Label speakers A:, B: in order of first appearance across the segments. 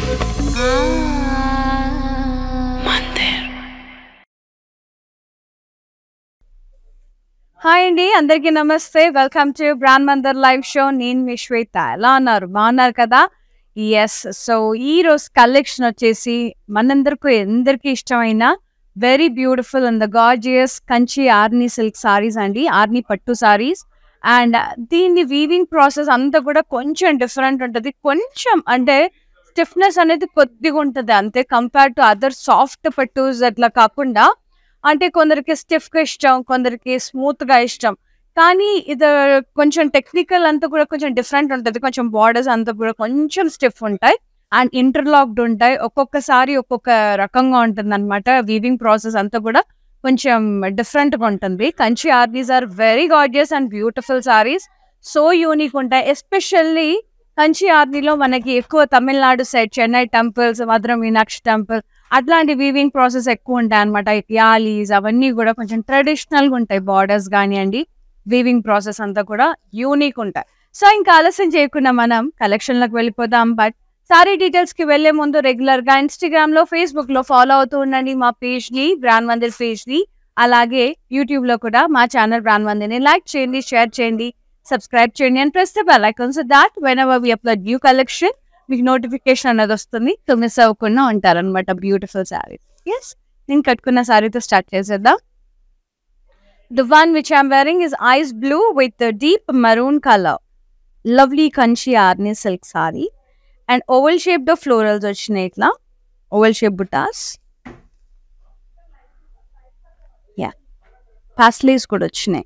A: Hi అండి అందరికీ నమస్తే welcome to brand Mandir live show నేను మీ శ్వేత ఎలా ఉన్నారు బాగున్నారు కదా ఎస్ సో ఈ రోజు కలెక్షన్ వచ్చేసి మనందరికీ ఎందరికీ ఇష్టమైన very beautiful and the gorgeous Kanchi Arni silk saris అండి ఆర్ని పట్టు సారీస్ అండ్ దీన్ని వీవింగ్ ప్రాసెస్ అంతా కూడా కొంచెం డిఫరెంట్ ఉంటుంది కొంచెం అంటే స్టిఫ్నెస్ అనేది కొద్దిగా ఉంటుంది అంతే కంపేర్ టు అదర్ సాఫ్ట్ పట్టూస్ అట్లా కాకుండా అంటే కొందరికి స్టిఫ్ గా ఇష్టం కొందరికి స్మూత్ గా ఇష్టం కానీ ఇది కొంచెం టెక్నికల్ అంతా కూడా కొంచెం డిఫరెంట్ ఉంటుంది కొంచెం బార్డర్స్ అంతా కూడా కొంచెం స్టిఫ్ ఉంటాయి అండ్ ఇంటర్లాక్డ్ ఉంటాయి ఒక్కొక్కసారి ఒక్కొక్క రకంగా ఉంటుంది అనమాట వీవింగ్ ప్రాసెస్ అంతా కూడా కొంచెం డిఫరెంట్ గా ఉంటుంది Kanchi Arnis are very gorgeous and beautiful saris so unique ఉంటాయి ఎస్పెషల్లీ కంచి ఆర్నీలో మనకి ఎక్కువ Tamil Nadu side Chennai temples Madurai Meenakshi temple అట్లాంటి వీవింగ్ ప్రాసెస్ ఎక్కువ ఉంటాయి అనమాట యాలీస్ అవన్నీ కూడా కొంచెం ట్రెడిషనల్ గా ఉంటాయి బార్డర్స్ కానివ్వండి వీవింగ్ ప్రాసెస్ అంతా కూడా యూనిక్ ఉంటాయి సో ఇంకా ఆలస్యం చేయకుండా మనం కలెక్షన్ లకు వెళ్ళిపోదాం బట్ సారీ డీటెయిల్స్ కి వెళ్లే ముందు రెగ్యులర్ గా ఇన్స్టాగ్రామ్ లో ఫేస్బుక్ లో ఫాలో అవుతూ ఉండండి మా పేజ్ ని బ్రాండ్ మందిర్ పేజ్ ని అలాగే యూట్యూబ్ లో కూడా మా ఛానల్ బ్రాండ్ మందిర్ ని లైక్ చేయండి షేర్ చేయండి సబ్స్క్రైబ్ చేయండి and press the bell icon so that whenever we upload new collection మీకు నోటిఫికేషన్ అనేది వస్తుంది సో మిస్ అవ్వకుండా ఉంటారనమాట బ్యూటిఫుల్ శారీ ఎస్ నేను కట్టుకున్న శారీతో స్టార్ట్ చేసేద్దాం the one which I'm wearing is ice blue with deep maroon colour lovely Kanchi Arni silk sari and oval shaped florals వచ్చినాయి ఇట్లా ఓవల్ షేప్ బుటాస్ యా పాస్లీస్ కూడా వచ్చినాయి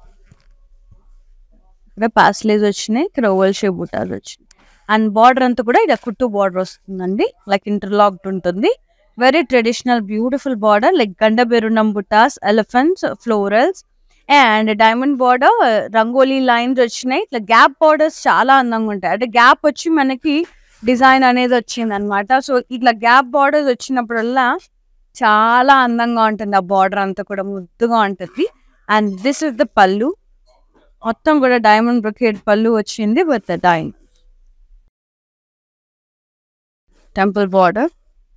A: ఇక్కడ పాస్లీస్ వచ్చినాయి ఇక్కడ ఓవల్ షేప్ బుటాస్ వచ్చినాయి అండ్ బార్డర్ అంతా కూడా ఇలా కుట్టు బార్డర్ వస్తుందండి లైక్ ఇంటర్లాక్డ్ ఉంటుంది very traditional beautiful border like గండబెరుణం బుటాస్ elephants florals and diamond border rangoli lines వచ్చినాయి ఇట్లా గ్యాప్ బార్డర్స్ చాలా అందంగా ఉంటాయి అంటే గ్యాప్ వచ్చి మనకి డిజైన్ అనేది వచ్చింది అనమాట సో ఇట్లా గ్యాప్ బార్డర్స్ వచ్చినప్పుడల్లా చాలా అందంగా ఉంటుంది ఆ బార్డర్ అంతా కూడా ముద్దుగా ఉంటుంది అండ్ దిస్ ఇస్ ద పళ్ళు మొత్తం కూడా డైమండ్ బ్రొకేట్ పళ్ళు వచ్చింది విత్ డైన్ టెంపుల్ బార్డర్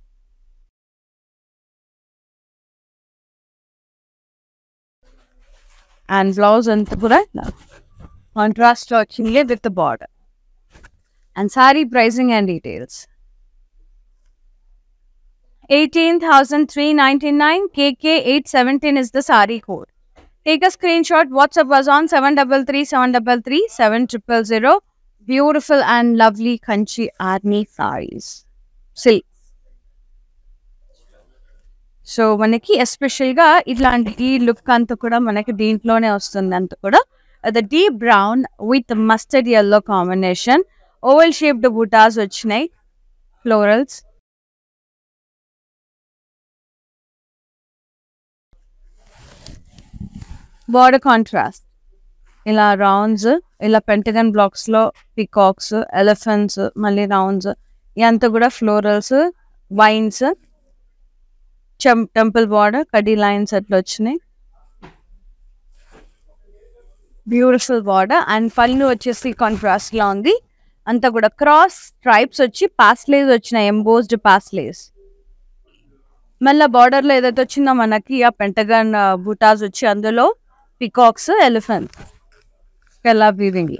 A: అండ్ బ్లౌజ్ అంతా కూడా కాంట్రాస్ట్ వచ్చింది with border and sari pricing and details eighteen thousand three ninety nine KK eight seventeen is the sari code take a screenshot WhatsApp us on seven double three seven double three seven triple zero beautiful and lovely Kanchi Arni saris silk so మనకి ఎస్పెషల్గా ఇట్లాంటి ఈ look అంతా కూడా మనకి దీంట్లోనే వస్తుంది అంత కూడా the deep brown with mustard yellow combination oval shaped బూటాస్ వచ్చినాయి ఫ్లోరల్స్ బార్డర్ కాంట్రాస్ట్ ఇలా రౌండ్స్ ఇలా పెంటగన్ బ్లాక్స్ లో పికాక్స్ ఎలిఫెంట్స్ మళ్ళీ రౌండ్స్ ఇదంతా కూడా ఫ్లోరల్స్ వైన్స్ టెంపుల్ బార్డర్ కడీ లైన్స్ అట్లా వచ్చినాయి బ్యూటిఫుల్ బార్డర్ అండ్ పళ్ళు వచ్చేసి కాంట్రాస్ట్ లా ఉంది అంతా కూడా క్రాస్ స్ట్రైప్స్ వచ్చి పాస్లేస్ వచ్చినాయి ఎంబోస్డ్ పాస్లేస్ మళ్ళీ బార్డర్ లో ఏదైతే వచ్చిందో మనకి ఆ పెంటగన్ బూటాస్ వచ్చి అందులో పికాక్స్ ఎలిఫెంట్ ఎలా వీవింగ్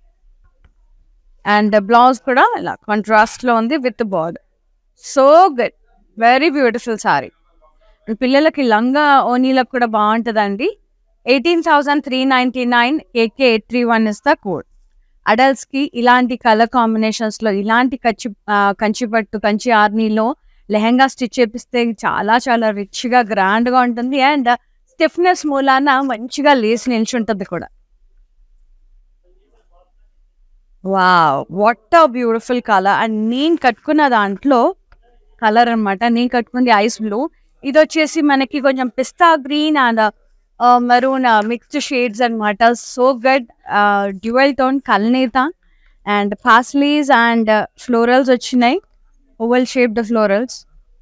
A: అండ్ బ్లౌజ్ కూడా ఇలా కాంట్రాస్ట్ లో ఉంది with border so good very beautiful sari పిల్లలకి లంగా ఓనీలకు కూడా బాగుంటుందండి eighteen thousand three ninety nine AK eight three one is the code అడల్ట్స్కి ఇలాంటి కలర్ కాంబినేషన్స్లో ఇలాంటి కంచి కంచిపట్టు కంచి ఆర్నీలో లెహంగా స్టిచ్ చేపిస్తే చాలా చాలా రిచ్గా గ్రాండ్గా ఉంటుంది అండ్ స్టిఫ్నెస్ మూలాన మంచిగా లేస్ నిల్చుంటుంది కూడా wow what a beautiful colour and నేను కట్టుకున్న దాంట్లో కలర్ అనమాట నేను కట్టుకుంది ఐస్ బ్లూ ఇది వచ్చేసి మనకి కొంచెం పిస్తా green and maroon mixed shades అనమాట సో గుడ్ డ్యూయల్ టోన్ కల్నేత అండ్ పాస్లీస్ అండ్ ఫ్లోరల్స్ వచ్చినాయి ఓవల్ షేప్డ్ ఫ్లోరల్స్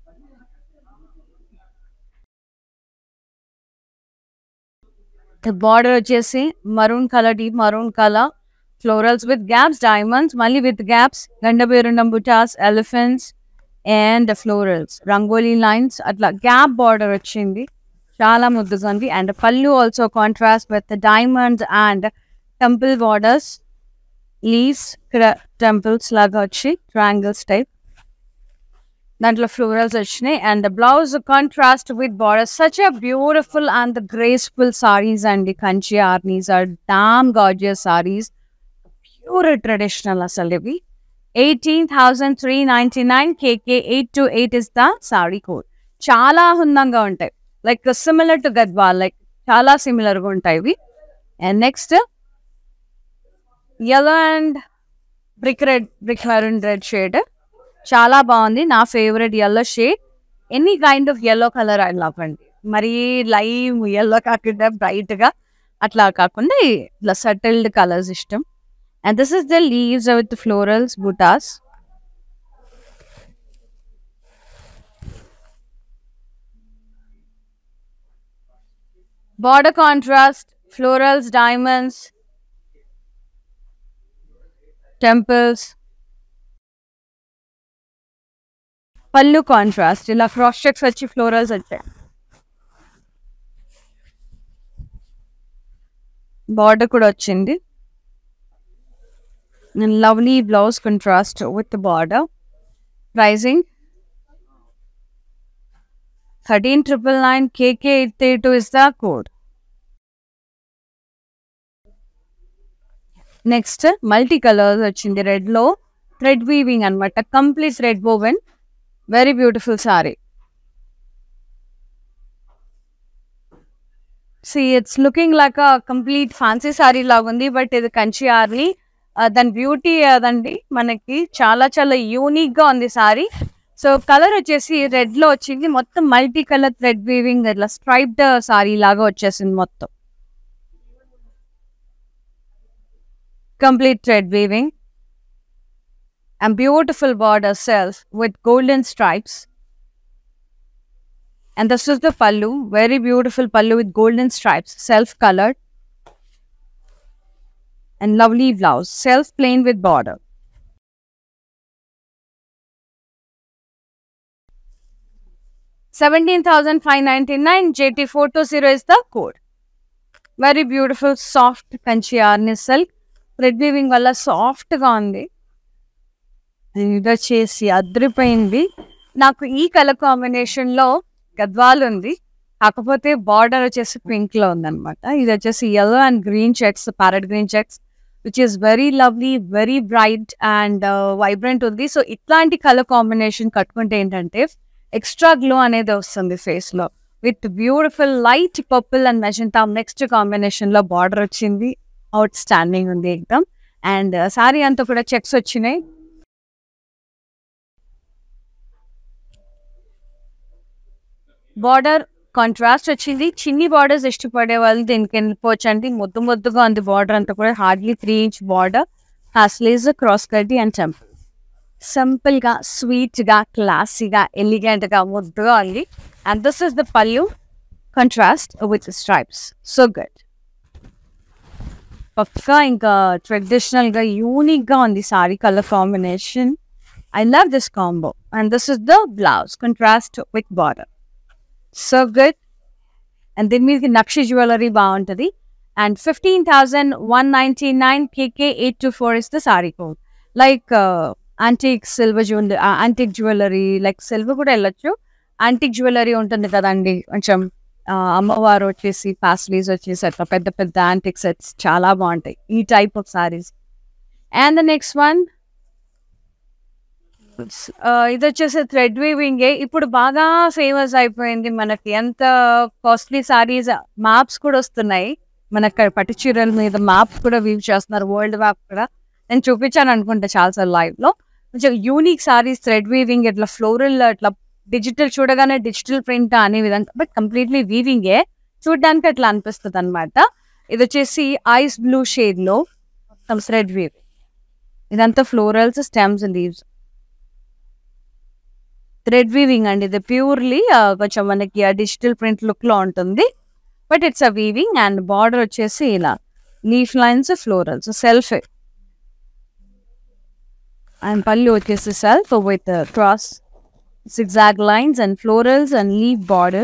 A: బార్డర్ వచ్చేసి maroon colour deep maroon colour florals with gaps diamonds మళ్ళీ విత్ గ్యాప్స్ గండబేరుండం బుటాస్ elephants and florals rangoli lines అట్లా gap border వచ్చింది చాలా ముద్దుగా ఉంది అండ్ పళ్ళు also contrast with diamonds and temple borders leaves ఇక్కడ టెంపుల్స్ లాగా వచ్చి ట్రయాంగిల్స్ టైప్ దాంట్లో ఫ్లోరల్స్ వచ్చినాయి and blouse contrast with border such a beautiful and graceful saris అండి Kanchi Arnis are damn gorgeous saris pure traditional అసలు ఇవి eighteen thousand three ninety nine KK eight two eight is the sari code చాలా హుందంగా ఉంటాయి like similar to Gadwal like చాలా సిమిలర్గా ఉంటాయి ఇవి and next yellow and brick red brick maroon red shade చాలా బాగుంది నా favourite yellow shade any kind of yellow colour I love అండి మరి లైవ్ ఎల్లో కాకుండా బ్రైట్గా అట్లా కాకుండా ఇట్లా సటిల్డ్ కలర్స్ ఇష్టం and this is the leaves with florals బుటాస్ border contrast, florals, diamonds, temples. పళ్ళు కాంట్రాస్ట్ ఇలా క్రాస్ చెక్స్ వచ్చి ఫ్లోరల్స్ వచ్చాయి బార్డర్ కూడా వచ్చింది lovely blouse contrast with border pricing thirteen triple nine KK eight three two is the code next multi colours వచ్చింది red లో thread weaving అనమాట complete red woven very beautiful sari see it's looking like a complete fancy sari లాగా ఉంది but ఇది కంచి ఆర్ని దాని beauty అదండి మనకి చాలా చాలా యూనిక్ గా ఉంది సారీ సో కలర్ వచ్చేసి రెడ్ లో వచ్చింది మొత్తం మల్టీ కలర్ థ్రెడ్ వీవింగ్ ఇట్లా స్ట్రైప్డ్ సారీ లాగా వచ్చేసింది మొత్తం complete thread weaving and beautiful border self with golden stripes. And this is the pallu, very beautiful pallu with golden stripes, self colored. And lovely blouse, self plain with border. Seventeen thousand five ninety nine JT four two zero is the code. Very beautiful, soft Kanchi Arni silk thread weaving వల్ల soft గా ఉంది ఇది వచ్చేసి అద్రిపోయింది నాకు ఈ colour combination లో గద్వాల్ ఉంది కాకపోతే బార్డర్ వచ్చేసి పింక్ లో ఉందన్నమాట ఇది వచ్చేసి yellow and green checks parrot green checks which is very lovely very bright and vibrant ఉంది సో ఇట్లాంటి కలర్ కాంబినేషన్ కట్టుకుంటే ఏంటంటే ఎక్స్ట్రా గ్లో అనేది వస్తుంది ఫేస్ లో with beautiful light purple and magenta next combination లో బార్డర్ వచ్చింది అవుట్ స్టాండింగ్ ఉంది ఎగ్దమ్ అండ్ సారీ అంతా కూడా చెక్స్ వచ్చినాయి బార్డర్ కాంట్రాస్ట్ వచ్చింది చిన్ని బార్డర్స్ ఇష్టపడే వాళ్ళు దీనికి వెళ్ళిపోవచ్చు అండి ముద్దు ముద్దుగా ఉంది బార్డర్ అంతా కూడా hardly three inch border paisleys cross కట్టి అండ్ టెంపుల్ సింపుల్ గా స్వీట్ గా క్లాసీగా ఎలిగెంట్ గా ముద్దుగా ఉంది అండ్ దిస్ ఇస్ ద పల్యూ contrast with stripes so good పక్కా ఇంకా ట్రెడిషనల్ గా యూనిక్ గా ఉంది sari colour combination I love this combo and this is the blouse contrast with border so good and దీని మీదకి నక్షి జ్యువెలరీ బాగుంటుంది అండ్ fifteen thousand one ninety nine KK eight to four is the sari code like antique silver jewellery antique jewellery like silver కూడా వెళ్ళొచ్చు antique jewellery ఉంటుంది కదండి కొంచెం ఆ, అమ్మవారు వచ్చేసి పాస్లీస్ వచ్చేసి అట్లా పెద్ద పెద్ద యాంటిక్ సెట్స్ చాలా బాగుంటాయి ఈ type of saris and the next one ఇది వచ్చేసి థ్రెడ్ వీవింగ్ ఇప్పుడు బాగా ఫేమస్ అయిపోయింది మనకి ఎంత కాస్ట్లీ సారీస్ మ్యాప్స్ కూడా వస్తున్నాయి మనకి పట్టు చీరల మీద మ్యాప్ కూడా వీవ్ చేస్తున్నారు వరల్డ్ మ్యాప్ కూడా నేను చూపించాను అనుకుంటా చాలాసార్లు లైవ్ లో కొంచెం యూనిక్ సారీస్ థ్రెడ్ వీవింగ్ ఇట్లా ఫ్లోరల్ ఇట్లా డిజిటల్ చూడగానే డిజిటల్ ప్రింట్ అనే విధంగా బట్ కంప్లీట్లీ వీవింగే చూడడానికి అట్లా అనిపిస్తుంది అనమాట ఇది వచ్చేసి ఐస్ బ్లూ షేడ్ లో మొత్తం థ్రెడ్ వీవ్ ఇదంతా florals stems leaves thread weaving అండి ఇది ప్యూర్లీ కొంచెం మనకి డిజిటల్ ప్రింట్ లుక్ లో ఉంటుంది but it's a weaving and border వచ్చేసి ఇలా leaf lines florals self and pallu వచ్చేసి self with cross zigzag lines and florals and leaf border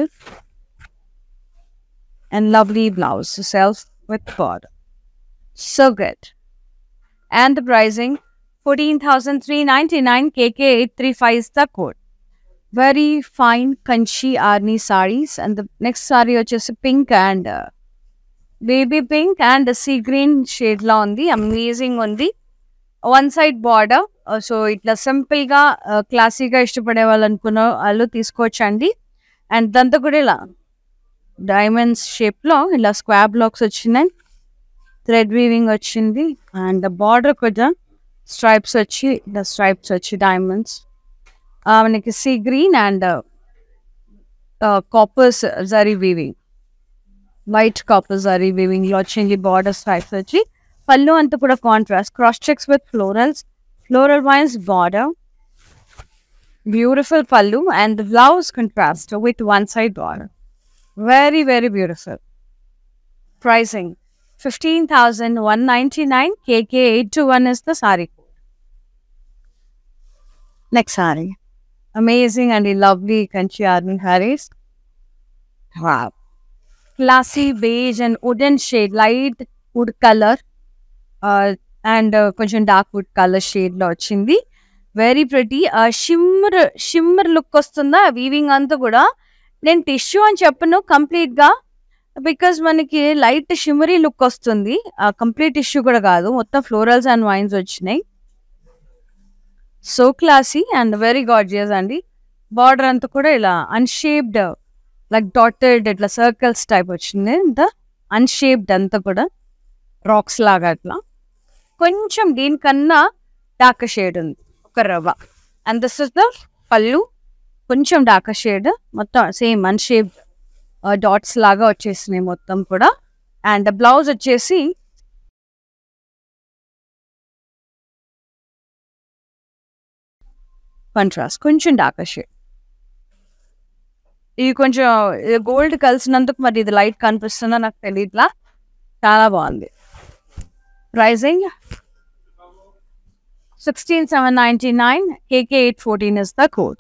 A: and lovely blouse self with border. So good. And the pricing 14,399 KK835 is the code. Very fine Kanchi Arni sarees and the next saree వచ్చేసి pink and uh, baby pink and sea green shade లో ఉంది amazing ఉంది one side border so ఇట్లా simple గా క్లాసీగా ఇష్టపడే వాళ్ళు అనుకున్న వాళ్ళు తీసుకోవచ్చండి అండ్ దాంతో కూడా ఇలా డైమండ్స్ షేప్ లో ఇలా స్క్వాబ్ బ్లాక్స్ వచ్చినాయి థ్రెడ్ వీవింగ్ వచ్చింది అండ్ బార్డర్ కూడా స్ట్రైప్స్ వచ్చి ఇలా స్ట్రైప్స్ వచ్చి డైమండ్స్ మనకి sea green and coppers zari weaving white copper zari weaving లో వచ్చింది బార్డర్ స్ట్రైప్స్ వచ్చి పళ్ళు అంతా కూడా contrast cross checks with florals floral vines border beautiful pallu and blouse contrast with one side border very very beautiful pricing fifteen thousand one ninety nine KK eight two one is the sorry next sari amazing and lovely Kanchi Arni saris classy beige and wooden shade light wood colour and కొంచెం dark wood colour shade లో వచ్చింది very pretty shimmer shimmer look వస్తుందా weaving అంతా కూడా నేను tissue అని చెప్పను complete గా బికాస్ మనకి లైట్ షిమ్మరీ లుక్ వస్తుంది కంప్లీట్ టిష్యూ కూడా కాదు మొత్తం ఫ్లోరల్స్ అండ్ వైన్స్ వచ్చినాయి so classy and very gorgeous అండి బార్డర్ అంతా కూడా ఇలా అన్షేప్డ్ లైక్ డాటెడ్ ఇట్లా సర్కిల్స్ టైప్ వచ్చింది ఇంత అన్షేప్డ్ అంతా కూడా రాక్స్ లాగా అట్లా కొంచెం దీనికన్నా డార్క్ షేడ్ ఉంది ఒక రవ్వ and this is the pallu కొంచెం డార్క్ షేడ్ మొత్తం సేమ్ అన్షేప్డ్ డాట్స్ లాగా వచ్చేసినాయి మొత్తం కూడా అండ్ బ్లౌజ్ వచ్చేసి కంట్రాస్ట్ కొంచెం డార్క్ షేడ్ ఇది కొంచెం గోల్డ్ కలిసినందుకు మరి ఇది లైట్ కనిపిస్తుందో నాకు తెలియట్లా చాలా బాగుంది pricing sixteen seven ninety nine KK eight fourteen is the code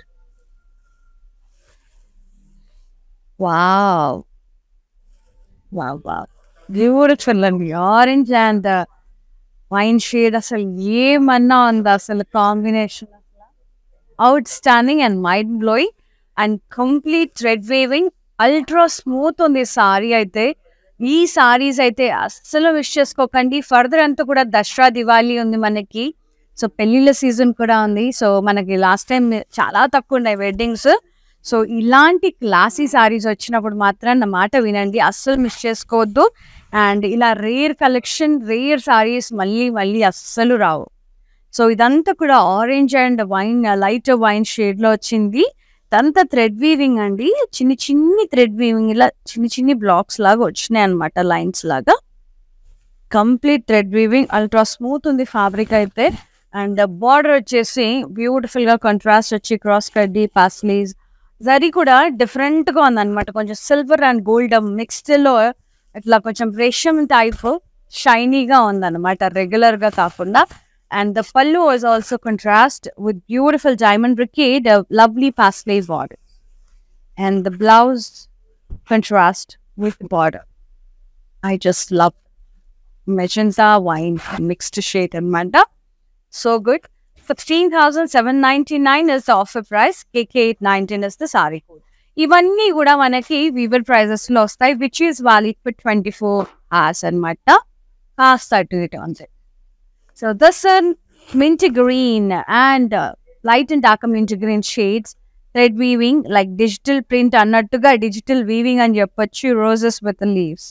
A: wow wow wow beautiful అండి ఆరెంజ్ అండ్ వైన్ షేడ్ అసలు ఏమన్నా ఉంది అసలు combination outstanding and mind blowing and complete thread weaving ultra smooth ఉంది సారీ అయితే ఈ సారీస్ అయితే అస్సలు విష్ చేసుకోకండి ఫర్దర్ అంతా కూడా దసరా దివాళీ ఉంది మనకి సో పెళ్లిళ్ళ సీజన్ కూడా ఉంది సో మనకి లాస్ట్ టైం చాలా తక్కువ ఉన్నాయి వెడ్డింగ్స్ సో ఇలాంటి క్లాసీ సారీస్ వచ్చినప్పుడు మాత్రం నా మాట వినండి అస్సలు మిస్ చేసుకోవద్దు అండ్ ఇలా రేర్ కలెక్షన్ రేర్ సారీస్ మళ్ళీ మళ్ళీ అస్సలు రావు సో ఇదంతా కూడా orange and wine light wine shade లో వచ్చింది ఇదంతా థ్రెడ్ వీవింగ్ అండి చిన్ని చిన్ని థ్రెడ్ వీవింగ్ ఇలా చిన్ని చిన్ని బ్లాక్స్ లాగా వచ్చినాయి అనమాట లైన్స్ లాగా complete thread weaving ultra smooth ఉంది ఫ్యాబ్రిక్ అయితే అండ్ బార్డర్ వచ్చేసి బ్యూటిఫుల్ గా కాంట్రాస్ట్ వచ్చి క్రాస్ కడ్డీ పాస్లీస్ జరీ కూడా డిఫరెంట్ గా ఉంది అనమాట కొంచెం సిల్వర్ అండ్ గోల్డ్ మిక్స్డ్ లో ఇట్లా కొంచెం రేషం టైప్ షైనీగా ఉందన్నమాట రెగ్యులర్ గా కాకుండా and the pallu is also contrast with beautiful diamond brocade, a lovely paisley border, and the blouse contrast with the border. I just love magenta wine mixed shade and manda. So good. Sixteen thousand seven ninety nine is the offer price. KK eight nineteen is the sari code. ఇవన్నీ కూడా మనకి Weaver prices లో వస్తాయి which is valid for twenty four hours అనమాట కాస్త అటు ఇటు అంతే So this one, mint green and uh, light and dark mint green shades, thread weaving like digital print అన్నట్టుగా digital weaving అని చెప్పొచ్చు roses with the leaves.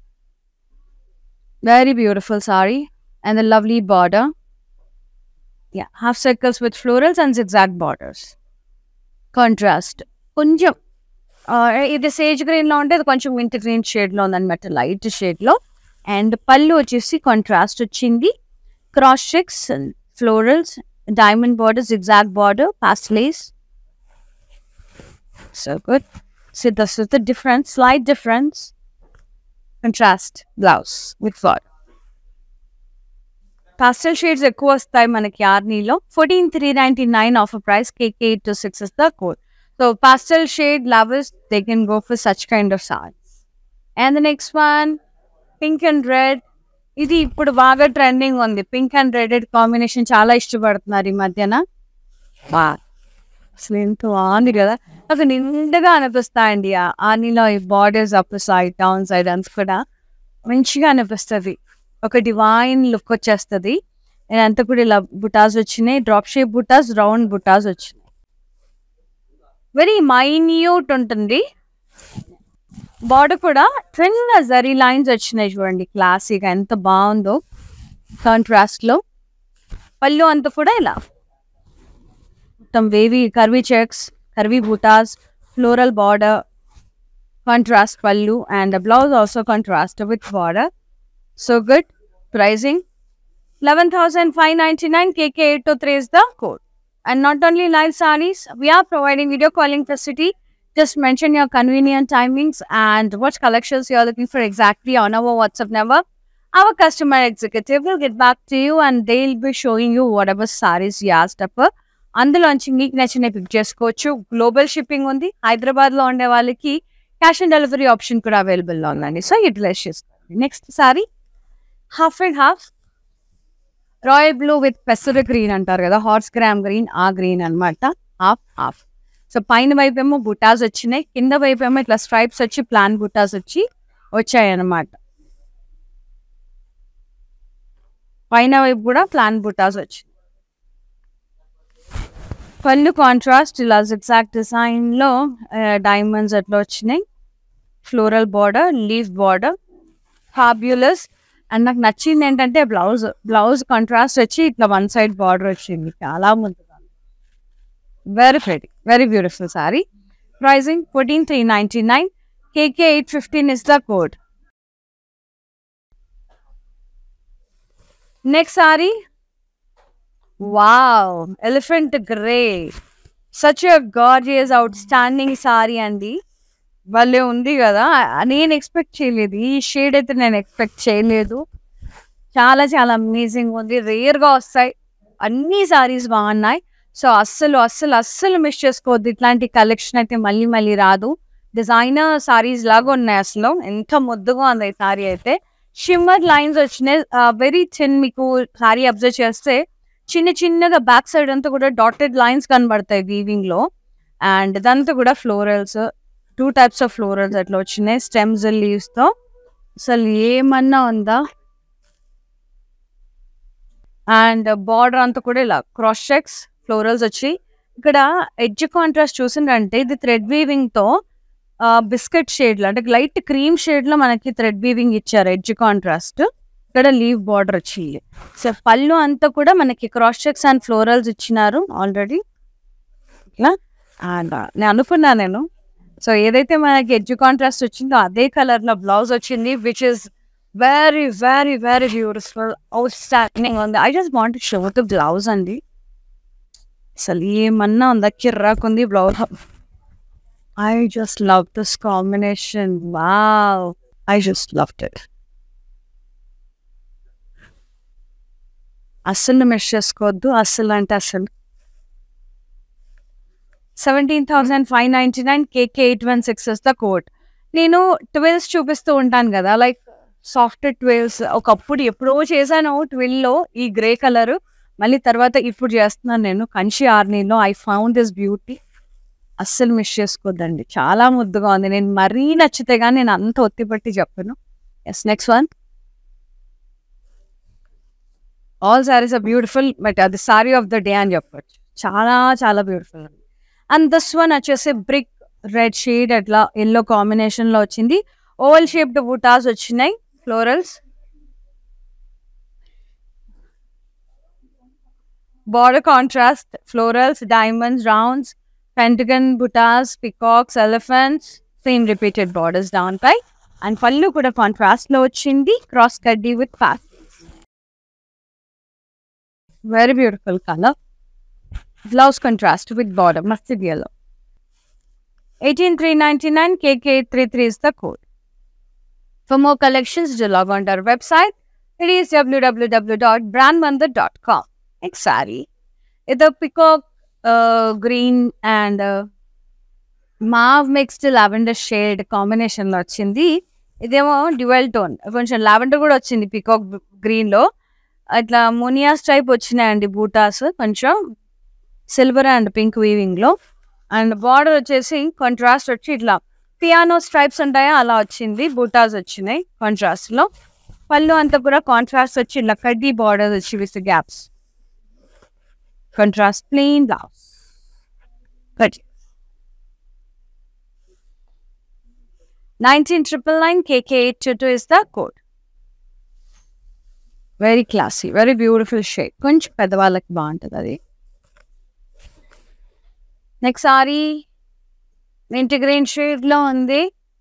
A: Very beautiful sari and the lovely border. Yeah, half circles with florals and zigzag borders. Contrast. కొంచెం ఆ, ఇది Sage green లో ఉంటే ఇది కొంచెం మింట్ గ్రీన్ షేడ్ లో ఉందన్నమాట లైట్ షేడ్ లో అండ్ పళ్ళు వచ్చేసి కాంట్రాస్ట్ వచ్చింది cross checks florals diamond border zigzag border pastels so good see this is the difference slight difference contrast blouse with border pastel shades ఎక్కువ వస్తాయి మనకి ఆర్నీలో fourteen three ninety nine offer price KK eight two six is the code so pastel shade lovers they can go for such kind of saris and the next one pink and red ఇది ఇప్పుడు బాగా trending ఉంది pink and red combination చాలా ఇష్టపడుతున్నారు ఈ మధ్యన వా అసలు ఎంత బాగుంది కదా నాకు నిండుగా అనిపిస్తాయండి ఆ- ఆనీలో ఈ borders up side down side అంతా కూడా మంచిగా అనిపిస్తుంది ఒక డివైన్ లుక్ వచ్చేస్తుంది నేను అంతా కూడా ఇలా బుటాస్ వచ్చినాయి drop shape butas round butas వచ్చినాయి వెరీ మైన్యూట్ ఉంటుంది బార్డర్ కూడా చిన్న జరీ లైన్స్ వచ్చినాయి చూడండి క్లాసీగా ఎంత బాగుందో కాంట్రాస్ట్ లో పళ్ళు అంతా కూడా ఇలా మొత్తం wavy curvy checks curvy butas floral border contrast pallu and blouse also contrast with border so good pricing eleven thousand five ninety nine KK eight two three is the code and not only live saris we are providing video calling facility just mention your convenient timings and what collections you're looking for exactly on our WhatsApp number. Our customer executive will get back to you and they'll be showing you whatever sarees you asked up. అందులోంచి మీకు నచ్చిన pick చేసుకోవచ్చు global shipping ఉంది హైదరాబాద్ లో ఉండే వాళ్ళకి cash on delivery option కూడా available లో ఉందండి సో యూటిలైజ్ చేసుకోండి next sari half and half royal blue with పెసర గ్రీన్ అంటారు కదా హార్స్ గ్రామ్ గ్రీన్ ఆ గ్రీన్ అన్నమాట హాఫ్ హాఫ్ సో పైన వైపు ఏమో బుటాస్ వచ్చినాయి కింద వైపు ఏమో ఇట్లా స్ట్రైప్స్ వచ్చి ప్లాన్ బుటాస్ వచ్చి వచ్చాయి అన్నమాట పైన వైపు కూడా ప్లాన్ బుటాస్ వచ్చింది పళ్ళు కాంట్రాస్ట్ ఇలా ఎగ్జాక్ట్ డిజైన్ లో డైమండ్స్ అట్లా వచ్చినాయి floral border leaf border fabulous and నాకు నచ్చింది ఏంటంటే బ్లౌజ్ బ్లౌజ్ కాంట్రాస్ట్ వచ్చి ఇట్లా వన్ సైడ్ బార్డర్ వచ్చింది చాలా ముందుగా very pretty very beautiful sari pricing fourteen three ninety nine KK eight fifteen is the code next sari wow elephant grey such gorgeous outstanding sari అండి భలే ఉంది కదా నేను ఎక్స్పెక్ట్ చేయలేదు ఈ షేడ్ అయితే నేను ఎక్స్పెక్ట్ చేయలేదు చాలా చాలా అమేజింగ్ ఉంది రేర్గా వస్తాయి అన్ని సారీస్ బాగున్నాయి సో అస్సలు అస్సలు అస్సలు మిస్ చేసుకోవద్దు ఇట్లాంటి కలెక్షన్ అయితే మళ్ళీ మళ్ళీ రాదు డిజైనర్ సారీస్ లాగా ఉన్నాయి అసలు ఎంత ముద్దుగా ఉంది ఈ సారీ అయితే షిమ్మర్ లైన్స్ వచ్చినాయి వెరీ చిన్ మీకు సారీ అబ్జర్వ్ చేస్తే చిన్న చిన్నగా బ్యాక్ సైడ్ అంతా కూడా డాటెడ్ లైన్స్ కనబడతాయి వీవింగ్ లో అండ్ ఇదంతా కూడా florals two types of florals అట్లా వచ్చినాయి స్టెమ్స్ లీవ్స్ తో అసలు ఏమన్నా ఉందా అండ్ బార్డర్ అంతా కూడా ఇలా క్రాస్ చెక్స్ ఫ్లోరల్స్ వచ్చి ఇక్కడ ఎడ్జ్ కాంట్రాస్ట్ చూసిందంటే ఇది థ్రెడ్ వీవింగ్ తో బిస్కెట్ షేడ్ లో అంటే లైట్ క్రీమ్ షేడ్ లో మనకి థ్రెడ్ వీవింగ్ ఇచ్చారు ఎడ్జ్ కాంట్రాస్ట్ ఇక్కడ లీవ్ బార్డర్ వచ్చింది సో పళ్ళు అంతా కూడా మనకి క్రాస్ చెక్స్ అండ్ ఫ్లోరల్స్ ఇచ్చినారు ఆల్రెడీ ఇట్లా అండ్ నేను అనుకున్నా నేను సో ఏదైతే మనకి ఎడ్జ్ కాంట్రాస్ట్ వచ్చిందో అదే కలర్ లో బ్లౌజ్ వచ్చింది which is very very very beautiful outstanding ఉంది I just want show the blouse అండి అసలు ఏమన్నా ఉందా కిర్రాకుంది blouse I just love this combination wow I just love it అస్సలు మిస్ చేసుకోవద్దు అస్సలు అంటే అసలు seventeen thousand five ninety nine KK eight one six is the code నేను ట్వెల్వ్స్ చూపిస్తూ ఉంటాను కదా లైక్ సాఫ్ట్ ట్వెల్వ్స్ ఒకప్పుడు ఎప్పుడో చేశాను ట్వెల్వ్లో ఈ గ్రే కలర్ మళ్ళీ తర్వాత ఇప్పుడు చేస్తున్నాను నేను కంచి ఆర్నీలో ఐ ఫౌండ్ దిస్ బ్యూటీ అస్సలు మిస్ చేసుకోవద్దండి చాలా ముద్దుగా ఉంది నేను మరీ నచ్చితే కానీ నేను అంత ఒత్తిపట్టి చెప్పను yes next one all saris are beautiful but అది సారీ ఆఫ్ ద డే అని చెప్పొచ్చు చాలా చాలా బ్యూటిఫుల్ అండ్ దిస్ వన్ వచ్చేసి బ్రిక్ రెడ్ షేడ్ అట్లా ఎల్లో కాంబినేషన్ లో వచ్చింది ఓవల్ షేప్డ్ బుటాస్ వచ్చినాయి florals border contrast florals diamonds rounds pentagon butas peacocks elephants same repeated borders down పై అండ్ పళ్ళు కూడా కాంట్రాస్ట్ లో వచ్చింది క్రాస్ కడ్డీ with fast very beautiful colour blouse contrast with border mustard yellow. 18399 KK833 is the code. For more collections, do log on to our website It is www.brandmandar.com. Next saree. It's a peacock uh, green and uh, mauve mixed lavender shade combination లో వచ్చింది ఇదేమో dual tone కొంచెం lavender కూడా వచ్చింది peacock green లో అట్లా మునియాస్ type వచ్చినాయండి బూటాస్ కొంచెం సిల్వర్ అండ్ పింక్ వీవింగ్ లో అండ్ బార్డర్ వచ్చేసి కాంట్రాస్ట్ వచ్చి ఇట్లా పియానో స్ట్రైప్స్ ఉంటాయా అలా వచ్చింది బూటాస్ వచ్చినాయి కాంట్రాస్ట్ లో పళ్ళు అంతా కూడా కాంట్రాస్ట్ వచ్చి ఇట్లా కడ్డీ బార్డర్ వచ్చి with gaps contrast plain blouse cut nineteen triple nine KK eight two two is the code very classy very beautiful shade కొంచెం పెద్దవాళ్ళకి బాగుంటుంది అది నెక్స్ట్ సారీ మింటి గ్రీన్ షేడ్లో ఉంది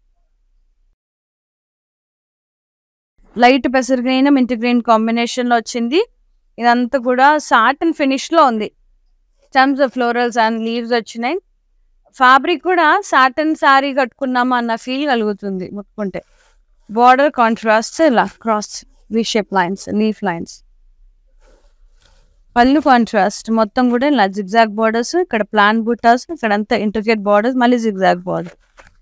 A: లైట్ పెసర్ గ్రీన్ మింటి గ్రీన్ కాంబినేషన్లో వచ్చింది ఇదంతా కూడా సాటన్ ఫినిష్లో ఉంది స్టెమ్స్ ఫ్లోరల్స్ అండ్ లీవ్స్ వచ్చినాయి ఫ్యాబ్రిక్ కూడా సాటన్ శారీ కట్టుకున్నామా అన్న ఫీల్ కలుగుతుంది ముట్టుకుంటే బార్డర్ కాంట్రాస్ట్ ఇలా cross V shape lines leaf lines pallu contrast మొత్తం కూడా ఇలా జిగ్జాగ్ బార్డర్స్ ఇక్కడ ప్లాన్ బుటాస్ ఇక్కడ అంతా ఇంటర్గేట్ బార్డర్స్ మళ్ళీ zigzag border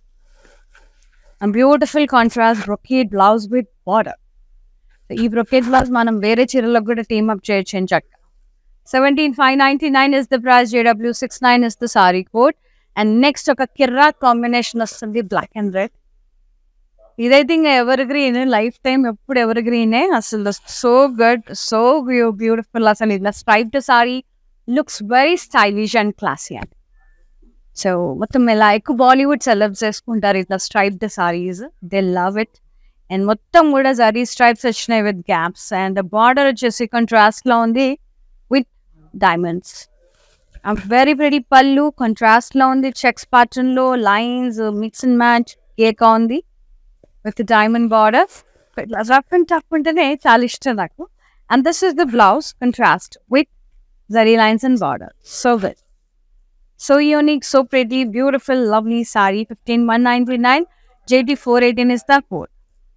A: beautiful contrast brocade blouse with border ఈ బ్రొకేట్ బ్లౌజ్ మనం వేరే చీరలకు కూడా టీమ్ అప్ చేయొచ్చు అని చక్క seventeen five ninety nine is the price JW six nine is the sari code and next ఒక కిర్రా కాంబినేషన్ వస్తుంది బ్లాక్ అండ్ రెడ్ ఇదైతే ఇంకా ఎవర్ గ్రీన్ లైఫ్ టైం ఎప్పుడు ఎవర్ గ్రీనే అసలు సో గుడ్ సో బ్యూటిఫుల్ అసలు ఇలా striped sari looks very stylish and classy and so మొత్తం ఇలా ఎక్కువ బాలీవుడ్ సెలబ్స్ చేసుకుంటారు ఇట్లా striped saris they love it and మొత్తం కూడా జరీ స్ట్రైప్స్ వచ్చినాయి విత్ గ్యాప్స్ అండ్ బార్డర్ వచ్చేసి కాంట్రాస్ట్ లో ఉంది with diamonds very very pallu contrast లో ఉంది చెక్స్ ప్యాటర్న్ లో లైన్స్ మిక్స్ అండ్ మ్యాచ్ కేక్ ఉంది with diamond border rough and tough ఉంటేనే చాలా ఇష్టం నాకు and this is the blouse contrast with zari lines and border so good so unique so pretty beautiful lovely sari fifteen one ninety nine JT four eighteen is the code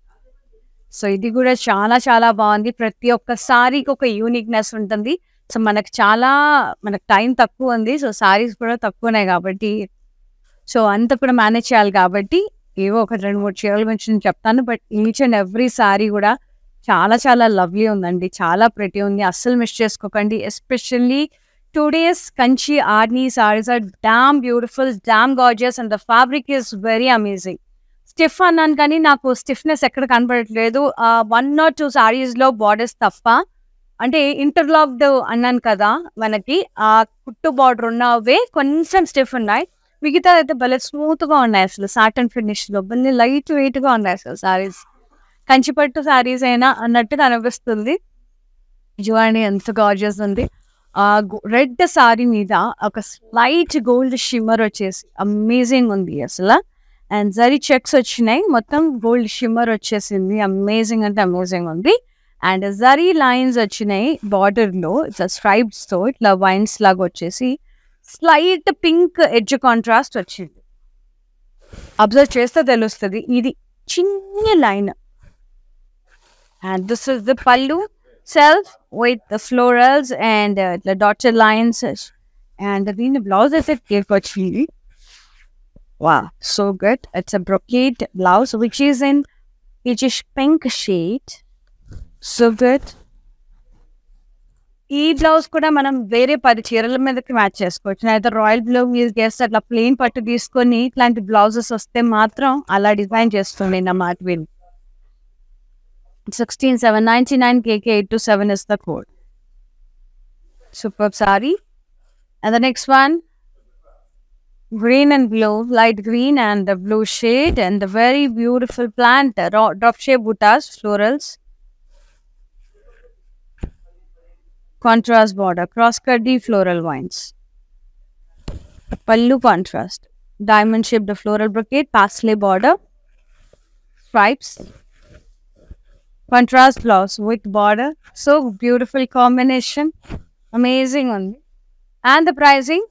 A: so ఇది కూడా చాలా చాలా బాగుంది ప్రతి ఒక్క సారీకి ఒక యూనిక్నెస్ ఉంటుంది సో మనకు చాలా మనకు టైం తక్కువ ఉంది సో సారీస్ కూడా తక్కువనే కాబట్టి సో అంత కూడా మేనేజ్ చేయాలి కాబట్టి ఏవో ఒక రెండు మూడు చీరల గురించి నేను చెప్తాను but each and every sari కూడా చాలా చాలా లవ్లీ ఉందండి చాలా ప్రతి ఉంది అస్సలు మిస్ చేసుకోకండి especially today's Kanchi Arni saris are damn beautiful damn gorgeous and the fabric is very amazing stiff అన్నాను కానీ నాకు స్టిఫ్నెస్ ఎక్కడ కనబడట్లేదు వన్ ఆర్ టూ సారీస్లో బార్డర్స్ తప్ప అంటే ఇంటర్లాక్డ్ అన్నాను కదా మనకి ఆ కుట్టు బార్డర్ ఉన్నవే కొంచెం స్టిఫ్ ఉన్నాయి మిగతా అయితే భలే స్మూత్ గా ఉన్నాయి అసలు సాటన్ ఫినిష్ లో భలే లైట్ వెయిట్ గా ఉన్నాయి అసలు సారీస్ కంచిపట్టు సారీస్ అయినా అన్నట్టుగా అనిపిస్తుంది చూడండి ఎంత గార్జియస్ ఉంది ఆ రెడ్ సారీ మీద ఒక స్లైట్ గోల్డ్ షిమ్మర్ వచ్చేసి అమేజింగ్ ఉంది అసలు అండ్ జరీ చెక్స్ వచ్చినాయి మొత్తం గోల్డ్ షిమ్మర్ వచ్చేసింది అమేజింగ్ అంటే అమేజింగ్ ఉంది అండ్ జరీ లైన్స్ వచ్చినాయి బార్డర్ లో ఇట్లా స్ట్రైప్స్ తో ఇట్లా వైన్స్ లాగా వచ్చేసి స్లైట్ పింక్ ఎడ్జ్ కాంట్రాస్ట్ వచ్చింది అబ్జర్వ్ చేస్తే తెలుస్తుంది ఇది చిన్న line and this is the pallu self with the florals and ఇట్లా డాటర్ లైన్స్ అండ్ దీని బ్లౌజ్ అయితే కేక్ వచ్చింది wow so good it's a brocade blouse which is in which is pink shade so good ఈ బ్లౌజ్ కూడా మనం వేరే పది చీరల మీదకి మ్యాచ్ చేసుకోవచ్చు అయితే రాయల్ బ్లూ యూజ్ చేస్తే అట్లా ప్లెయిన్ పట్టు తీసుకొని ఇట్లాంటి బ్లౌజెస్ వస్తే మాత్రం అలా డిజైన్ చేస్తుంది నా మాట విని sixteen seven ninety nine KK eight two seven is the code super sari and the next one green and blue, light green and the blue shade and the very beautiful plant, uh, ro- drop shape buttas, florals. Contrast border, cross cutty floral vines. Pallu contrast, diamond shaped floral brocade, parsley border, stripes. Contrast blouse with border. So beautiful combination. Amazing on And the pricing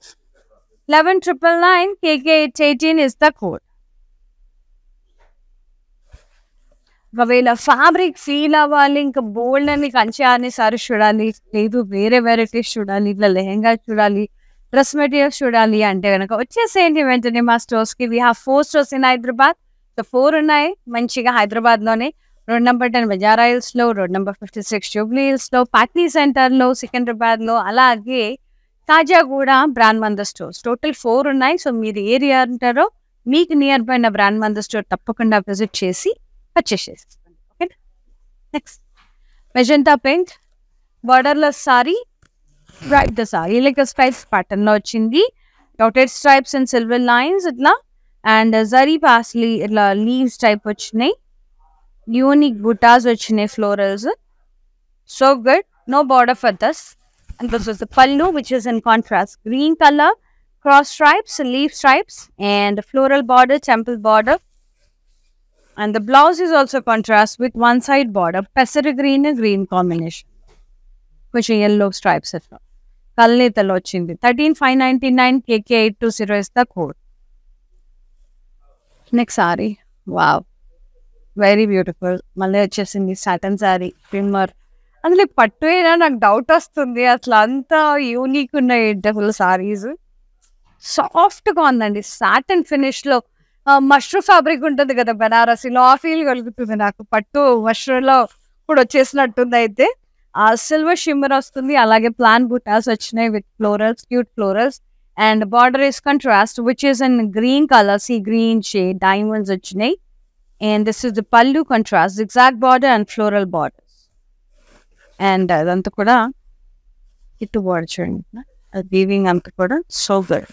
A: 11999 KK 818 is the code. ఒకవేళ fabric feel అవ్వాలి ఇంకా బోల్డ్ అని కంచి అని sorry చూడాలి లేదు వేరే varieties చూడాలి ఇట్లా లెహెంగా చూడాలి డ్రెస్ మెటీరియల్స్ చూడాలి అంటే కనుక వచ్చేసేయండి వెంటనే మా స్టోర్స్ కి we have four stores in Hyderabad so four ఉన్నాయి మంచిగా హైదరాబాద్ లోనే road number ten Banjara hills లో road number fifty six Jubilee hills లో పాట్నీ సెంటర్ లో సికింద్రాబాద్ లో అలాగే Khajaguda brand Mandir stores total four ఉన్నాయి సో మీరు ఏరియా అంటారో మీకు నియర్ బై ఉన్న బ్రాండ్ మందర్ స్టోర్ తప్పకుండా విజిట్ చేసి పర్చేస్ చేసేసుకోండి okay next magenta paint borderless sari right the sari like stripes pattern లో వచ్చింది dotted stripes and silver lines ఇట్లా అండ్ జరీ పాస్లీ ఇట్లా లీవ్స్ టైప్ వచ్చినాయి యూనిక్ బుటాస్ వచ్చినాయి florals so good no border for this and this is the pallu which is in contrast green color cross stripes leaf stripes and floral border temple border and the blouse is also contrast with one side border pesari green and green combination కొంచెం yellow stripes అట్లా కల్నేతలో వచ్చింది thirteen five ninety nine KK eight two zero is the code next sari wow very beautiful మళ్ళీ వచ్చేసింది Satan sorry trimmer అందులో పట్టు అయినా నాకు డౌట్ వస్తుంది అసలు అంత యూనిక్ ఉన్నాయి ఫుల్ సారీస్ సాఫ్ట్గా ఉందండి సాటన్ ఫినిష్లో మష్రూ ఫ్యాబ్రిక్ ఉంటుంది కదా బనారసీలో ఆ ఫీల్ కలుగుతుంది నాకు పట్టు మష్రూలో కూడా వచ్చేసినట్టుంది అయితే ఆ సిల్వర్ షిమ్మర్ వస్తుంది అలాగే ప్లాన్ బుటాస్ వచ్చినాయి with florals cute florals and border is contrast which is in green colour sea green shade diamonds వచ్చినాయి and this is the pallu contrast exact border and floral borders and అదంతా కూడా ఇటు border చూడండి అది వీవింగ్ అంతా కూడా సో గుడ్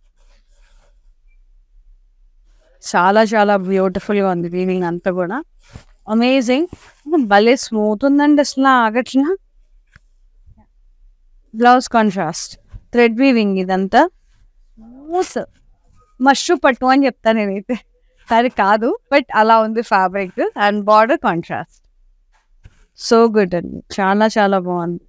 A: చాలా చాలా బ్యూటిఫుల్గా ఉంది వీవింగ్ అంతా కూడా అమేజింగ్ భలే స్మూత్ ఉందండి అసలు ఆగట్లా బ్లౌజ్ కాంట్రాస్ట్ థ్రెడ్ వీవింగ్ ఇదంతా స్మూత్ మష్రూ పట్టు అని చెప్తాను నేనైతే సరే కాదు బట్ అలా ఉంది fabric and border contrast so good అండి చాలా చాలా బాగుంది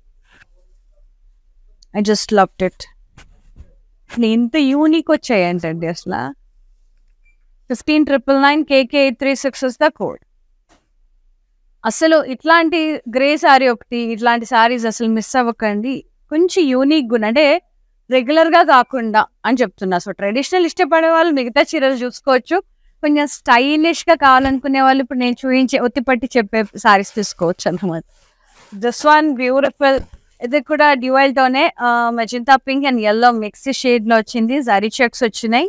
A: ఐ జస్ట్ లవ్డ్ ఇట్ ఇంత యూనిక్ వచ్చాయంటండి అసలు fifteen triple nine KK eight three six is the code అసలు ఇట్లాంటి గ్రే సారీ ఒకటి ఇట్లాంటి సారీస్ అసలు మిస్ అవ్వకండి కొంచెం యూనిక్ అంటే రెగ్యులర్ గా కాకుండా అని చెప్తున్నా సో ట్రెడిషనల్ ఇష్టపడే వాళ్ళు మిగతా చీరలు చూసుకోవచ్చు కొంచెం స్టైలిష్ గా కావాలనుకునే వాళ్ళు ఇప్పుడు నేను చూపించే ఒత్తిపట్టి చెప్పే సారీస్ తీసుకోవచ్చు అనమాట దిస్ వన్ బ్యూటిఫుల్ ఇది కూడా డ్యూయల్ తోనే magenta pink and yellow mix shade లో వచ్చింది జరీ చెక్స్ వచ్చినాయి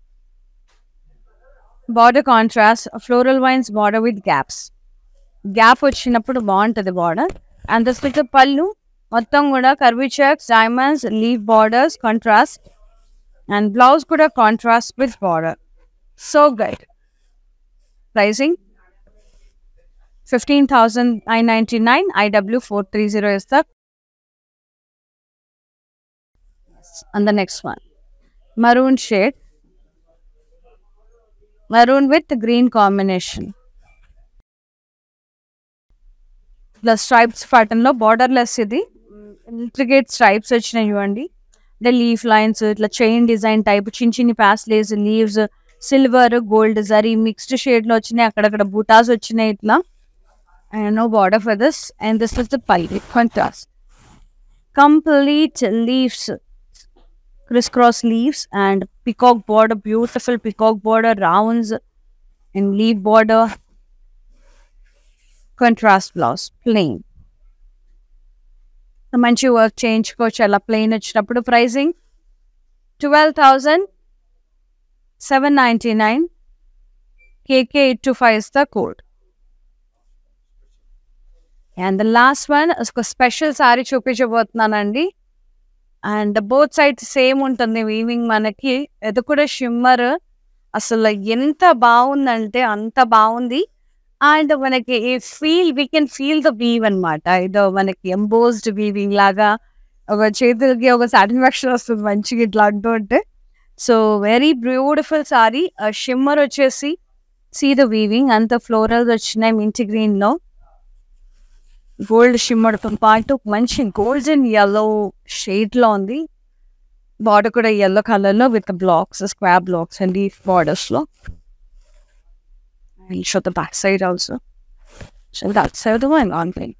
A: border contrast floral vines border with gaps gap వచ్చినప్పుడు బాగుంటుంది border and this with pallu మొత్తం కూడా curvy checks diamonds leaf borders contrast and blouse కూడా కాంట్రాస్ట్ విత్ బార్డర్ సో గైడ్ pricing fifteen thousand nine ninety nine IW four three zero is the and the next one maroon shade maroon with green combination ఇట్లా stripes pattern లో borderless ఇది intricate stripes వచ్చినాయి చూడండి అంటే leaf lines ఇట్లా chain design type చిన్న చిన్ని paisleys leaves silver gold zari mixed shade లో వచ్చినాయి అక్కడక్కడ బూటాస్ వచ్చినాయి ఇట్లా and no border for this and this is the pallu contrast complete leaves criss cross leaves and peacock border beautiful peacock border rounds and leaf border contrast blouse plain మంచి work చేయించుకోవచ్చు అలా plain వచ్చినప్పుడు pricing twelve thousand seven ninety nine KK eight two five is the code and the last one ఒక special sari చూపించబోతున్నానండి and both side same ఉంటుంది weaving మనకి ఇది కూడా షిమ్మర్ అసలు ఎంత బాగుందంటే అంత బాగుంది అండ్ మనకి feel we can feel the weave అనమాట ఇదో మనకి ఎంబోస్డ్ వీవింగ్ లాగా ఒక చేతులకి ఒక సాటిస్ఫాక్షన్ వస్తుంది మంచిగా ఇట్లా అంటూ ఉంటే so very beautiful sari shimmer వచ్చేసి సీ ద వీవింగ్ అంత ఫ్లోరల్స్ వచ్చినాయి మింటి గ్రీన్ లో గోల్డ్ షిమ్మర్తో పాటు మంచి గోల్డెన్ ఎల్లో షేడ్ లో ఉంది బార్డర్ కూడా ఎల్లో కలర్ లో with blocks square blocks and leaf borders లో and show the back side also so that's how the one online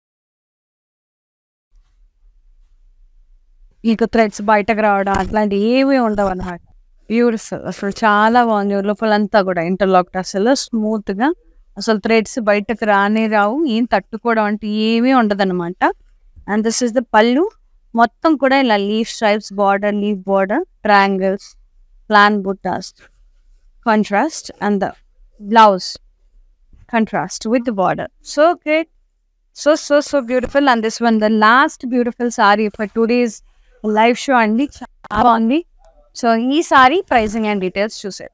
A: మీకు థ్రెడ్స్ బయటకు రావడం అట్లాంటివి ఏమీ ఉండవు అన్నమాట బ్యూటిఫుల్ అసలు చాలా బాగుంది లోపలంతా కూడా ఇంటర్లాక్డ్ అసలు స్మూత్ గా అసలు థ్రెడ్స్ బయటకు రానే రావు ఏం తట్టుకోవడం అంటే ఏమీ ఉండదు అనమాట అండ్ దిస్ ఇస్ ద పళ్ళు మొత్తం కూడా ఇలా leaf stripes border leaf border triangles plain బుట్టాస్ contrast and the blouse contrast with the border. So great. So, so, so beautiful. And this one, the last beautiful sari for today's live show అండి చాలా బాగుంది so ఈ sari pricing and details చూసేద్దాం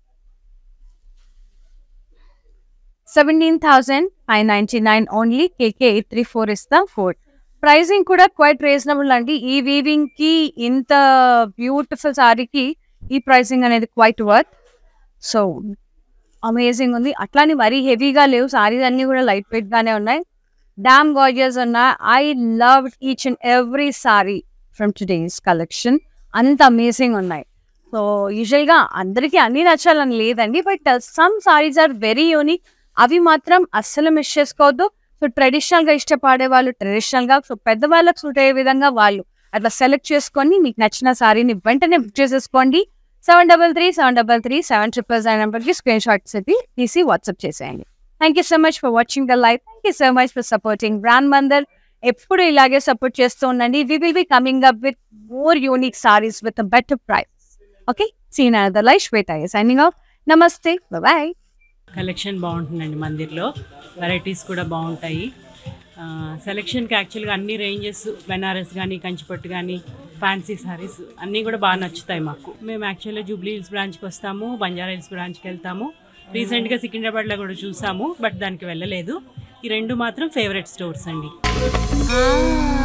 A: seventeen thousand five ninety nine only KK eight three four is the four pricing కూడా quite reasonable అండి ఈ weaving కి ఇంత బ్యూటిఫుల్ సారీకి ఈ ప్రైసింగ్ అనేది క్వైట్ వర్త్ సో అమేజింగ్ ఉంది అట్లానే మరీ హెవీగా లేవు సారీస్ అన్ని కూడా లైట్ వెయిట్ గానే ఉన్నాయి డామ్ గార్జియస్ ఉన్నాయి I love each and every sari from today's collection అంత అమేజింగ్ ఉన్నాయి సో యూజువల్గా అందరికీ అన్ని నచ్చాలని లేదండి but some saris are very unique అవి మాత్రం అస్సలు మిస్ చేసుకోవద్దు సో ట్రెడిషనల్ గా ఇష్టపడే వాళ్ళు ట్రెడిషనల్ గా సో పెద్దవాళ్ళకి సూట్ అయ్యే విధంగా వాళ్ళు అట్లా సెలెక్ట్ చేసుకొని మీకు నచ్చిన సారీని వెంటనే బుక్ చేసేసుకోండి seven double three seven double three seven triple nine నెంబర్కి స్క్రీన్ షాట్స్ అయితే తీసి వాట్సాప్ చేసేయండి thank you so much for watching the live thank you so much for supporting brand Mandir ఎప్పుడు ఇలాగే సపోర్ట్ చేస్తూ ఉండండి we will be coming up with more unique saris with better price okay see in another live Shweta signing off నమస్తే bye
B: collection బాగుంటుందండి మందిర్లో varieties కూడా బాగుంటాయి ఆ, సెలెక్షన్కి యాక్చువల్గా అన్ని రేంజెస్ బెనారస్ కానీ కంచిపట్టు కానీ ఫ్యాన్సీ సారీస్ అన్నీ కూడా బాగా నచ్చుతాయి మాకు మేము యాక్చువల్గా జూబ్లీ హిల్స్ బ్రాంచ్కి వస్తాము బంజారా హిల్స్ బ్రాంచ్కి వెళ్తాము రీసెంట్గా సికింద్రాబాద్లో కూడా చూసాము బట్ దానికి వెళ్ళలేదు ఈ రెండు మాత్రం ఫేవరెట్ స్టోర్స్ అండి